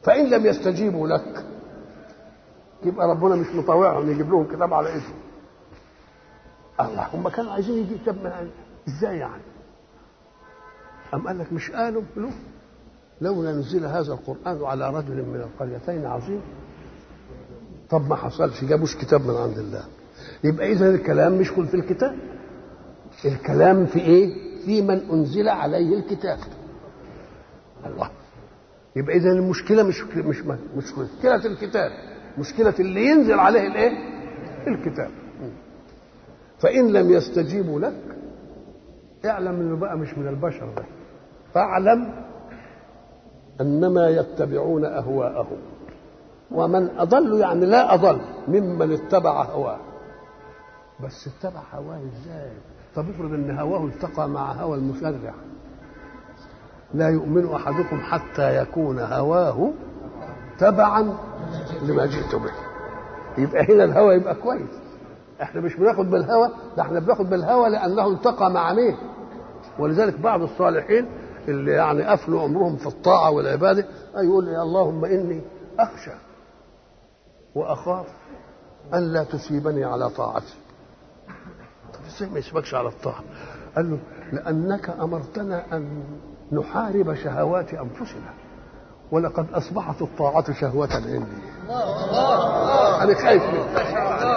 فان لم يستجيبوا لك يبقى ربنا مش مطاوعهم يجيب لهم كتاب على ايدهم الله هم كانوا عايزين يجيب كتاب من ازاي يعني أم قال لك مش قالوا له لولا نزل هذا القرآن على رجل من القريتين عظيم طب ما حصلش جابوش كتاب من عند الله يبقى إذا الكلام مش في الكتاب الكلام في إيه؟ في من أنزل عليه الكتاب الله يبقى إذا المشكلة مش مش مش مشكلة الكتاب مشكلة اللي ينزل عليه الإيه؟ الكتاب فإن لم يستجيبوا لك اعلم انه بقى مش من البشر ده فاعلم انما يتبعون اهواءهم ومن اضل يعني لا اضل ممن اتبع هواه بس اتبع هواه ازاي طب افرض ان هواه التقى مع هوى المشرع لا يؤمن احدكم حتى يكون هواه تبعا لما جئت به يبقى هنا الهوى يبقى كويس احنا مش بناخد بالهوى ده احنا بناخد بالهوى لانه التقى مع مين ولذلك بعض الصالحين اللي يعني افنوا عمرهم في الطاعه والعباده يقول يا اللهم اني اخشى واخاف ان لا تثيبني على طاعتي طب ازاي ما يسبقش على الطاعه قال له لانك امرتنا ان نحارب شهوات انفسنا ولقد اصبحت الطاعه شهوه عندي انا خايف منك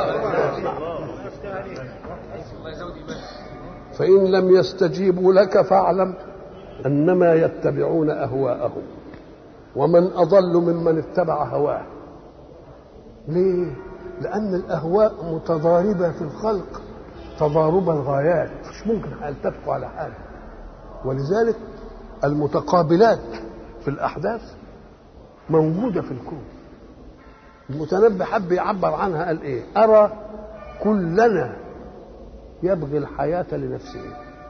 فإن لم يستجيبوا لك فاعلم أنما يتبعون أهواءهم ومن أضل ممن اتبع هواه ليه؟ لأن الأهواء متضاربة في الخلق تضارب الغايات مش ممكن يتفقوا على حاجة ولذلك المتقابلات في الأحداث موجودة في الكون المتنبي حب يعبر عنها قال إيه أرى كلنا يبغي الحياة لنفسه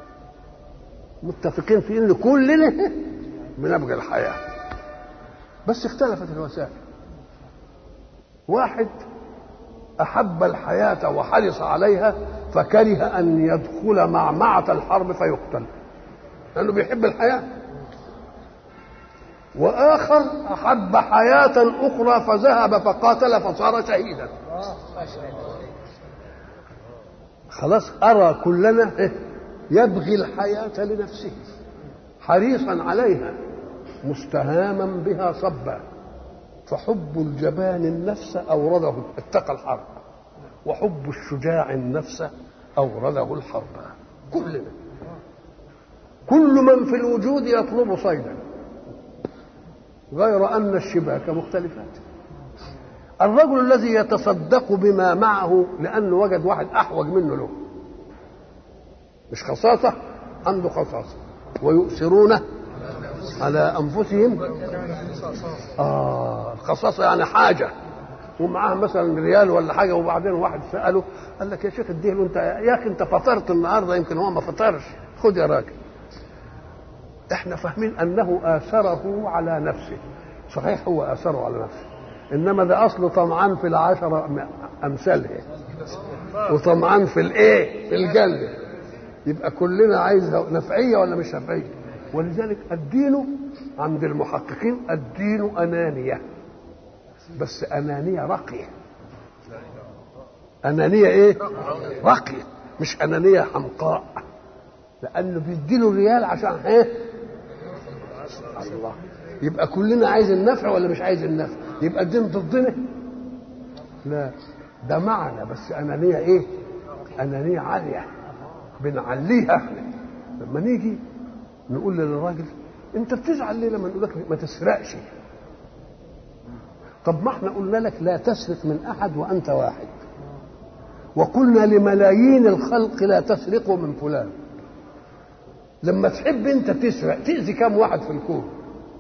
متفقين في ان كلنا بنبغي الحياة بس اختلفت الوسائل واحد أحب الحياة وحرص عليها فكره أن يدخل معمعة الحرب فيقتل لأنه بيحب الحياة وآخر أحب حياة أخرى فذهب فقاتل فصار شهيدا خلاص أرى كلنا يبغي الحياة لنفسه حريصا عليها مستهاما بها صبا فحب الجبان النفس أورده اتقى الحرب وحب الشجاع النفس أورده الحرب كلنا كل من في الوجود يطلب صيدا غير أن الشباك مختلفات الرجل الذي يتصدق بما معه لأنه وجد واحد أحوج منه له مش خصاصة عنده خصاصة ويؤثرون على أنفسهم آه الخصاصة يعني حاجة ومعاه مثلا ريال ولا حاجة وبعدين واحد سأله قال لك يا شيخ اديه له انت يا اخي انت فطرت النهارده يمكن هو ما فطرش خد يا راجل احنا فاهمين انه اثره على نفسه صحيح هو اثره على نفسه انما ده اصله طمعان في العشرة امثالها وطمعان في الايه في الجنه يبقى كلنا عايز نفعيه ولا مش نفعيه ولذلك الدين عند المحققين الدين انانيه بس انانيه راقيه انانيه ايه راقيه مش انانيه حمقاء لانه بيديله ريال عشان ايه الله يبقى كلنا عايز النفع ولا مش عايز النفع يبقى الدين ضدنا لا ده معنى بس انانيه ايه انانيه عاليه بنعليها احنا لما نيجي نقول للراجل انت بتزعل ليه لما نقول لك ما تسرقش طب ما احنا قلنا لك لا تسرق من احد وانت واحد وقلنا لملايين الخلق لا تسرقوا من فلان لما تحب انت تسرق تاذي كم واحد في الكون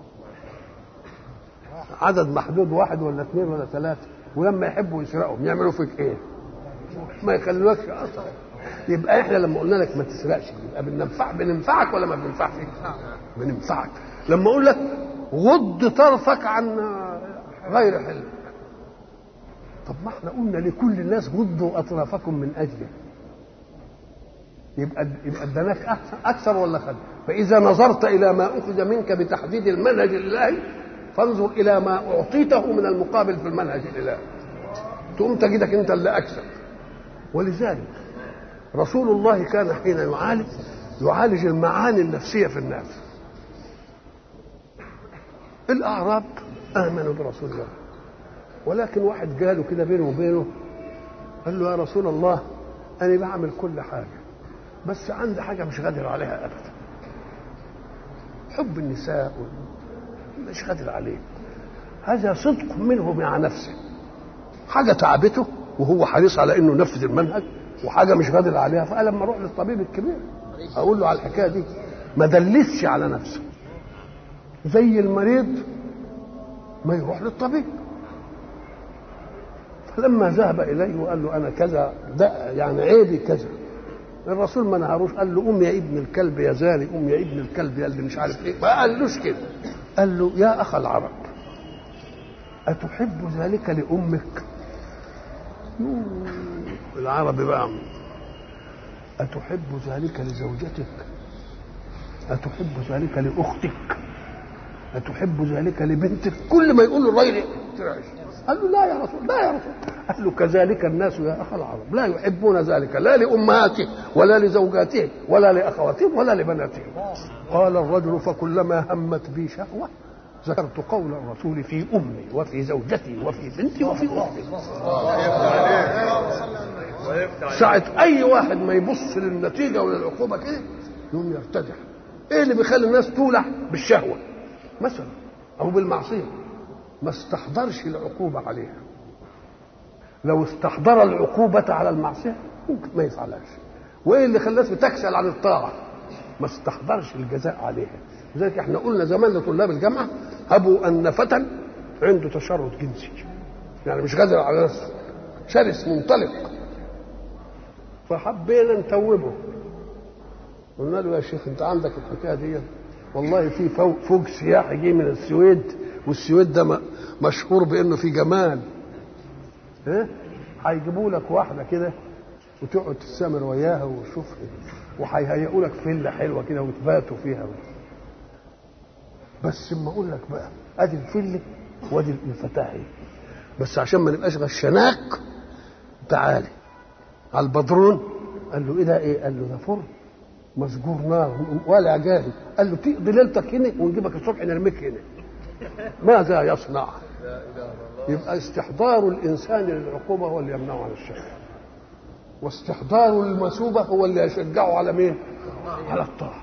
عدد محدود واحد ولا اثنين ولا ثلاثه ولما يحبوا يسرقوا يعملوا فيك ايه ما يخلوكش اصلا يبقى احنا لما قلنا لك ما تسرقش يبقى بننفع بننفعك ولا ما بننفعش بننفعك لما اقول لك غض طرفك عن غير حلم طب ما احنا قلنا لكل الناس غضوا اطرافكم من اجله يبقى يبقى اداناك اكثر اكثر ولا خد فاذا نظرت الى ما اخذ منك بتحديد المنهج الالهي فانظر الى ما اعطيته من المقابل في المنهج الالهي تقوم تجدك انت اللي اكثر ولذلك رسول الله كان حين يعالج يعالج المعاني النفسيه في الناس الاعراب امنوا برسول الله ولكن واحد جاله كده بينه وبينه قال له يا رسول الله انا بعمل كل حاجه بس عندي حاجه مش قادر عليها ابدا حب النساء مش قادر عليه هذا صدق منه مع نفسه حاجه تعبته وهو حريص على انه ينفذ المنهج وحاجه مش قادر عليها فقال لما اروح للطبيب الكبير اقول له على الحكايه دي ما دلسش على نفسه زي المريض ما يروح للطبيب فلما ذهب اليه وقال له انا كذا ده يعني عيبي كذا الرسول ما نهروش قال له قوم يا ابن الكلب يا زاني قوم يا ابن الكلب يا اللي مش عارف ايه ما قالوش كده قال له يا اخ العرب اتحب ذلك لامك العربي بقى أتحب ذلك لزوجتك أتحب ذلك لأختك أتحب ذلك لبنتك كل ما يقول الراجل ترعش قال له لا يا رسول لا يا رسول قال له كذلك الناس يا أخ العرب لا يحبون ذلك لا لأمهاتهم ولا لزوجاتهم ولا لأخواتهم ولا لبناتهم قال الرجل فكلما همت بي شهوة ذكرت قول الرسول في امي وفي زوجتي وفي بنتي وفي اختي ساعة أي واحد ما يبص للنتيجة وللعقوبة كده يقوم يرتدع إيه اللي بيخلي الناس تولع بالشهوة مثلا أو بالمعصية ما استحضرش العقوبة عليها لو استحضر العقوبة على المعصية ممكن ما يفعلهاش وإيه اللي خلى الناس بتكسل عن الطاعة ما استحضرش الجزاء عليها لذلك احنا قلنا زمان لطلاب الجامعه هبوا ان فتى عنده تشرد جنسي يعني مش قادر على نفسه شرس منطلق فحبينا نتوبه قلنا له يا شيخ انت عندك الحكايه دي والله في فوق, فوق سياحي جه من السويد والسويد ده مشهور بانه في جمال ها هيجيبوا لك واحده كده وتقعد تستمر وياها وشوف وهيهيئوا لك فيلا حلوه كده وتباتوا فيها بس اما اقول لك بقى ادي الفله وادي الفتاحي بس عشان ما نبقاش غشناك تعالي على البدرون قال له ايه ده ايه قال له ده فرن مسجور نار ولا جاهز قال له تقضي ليلتك هنا ونجيبك الصبح نرميك هنا ماذا يصنع يبقى استحضار الانسان للعقوبه هو اللي يمنعه عن الشر واستحضار المثوبه هو اللي يشجعه على مين على الطاعه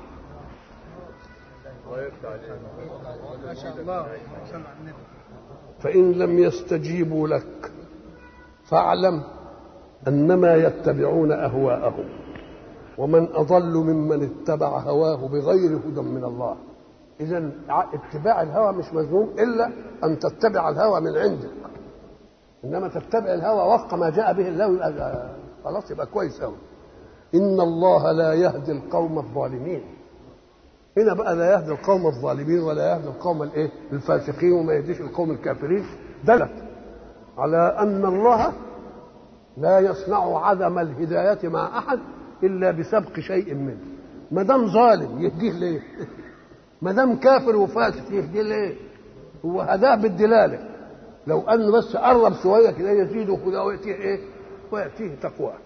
ما شاء الله فإن لم يستجيبوا لك فاعلم أنما يتبعون أهواءهم ومن أضل ممن اتبع هواه بغير هدى من الله إذا اتباع الهوى مش مذموم إلا أن تتبع الهوى من عندك إنما تتبع الهوى وفق ما جاء به الله يبقى خلاص يبقى كويس أوي إن الله لا يهدي القوم الظالمين هنا بقى لا يهدي القوم الظالمين ولا يهدي القوم الايه الفاسقين وما يهديش القوم الكافرين دلت على ان الله لا يصنع عدم الهدايه مع احد الا بسبق شيء منه ما دام ظالم يهديه ليه ما دام كافر وفاسق يهديه ليه هو هداه بالدلاله لو ان بس قرب شويه كده يزيده هدى وياتيه ايه وياتيه تقواه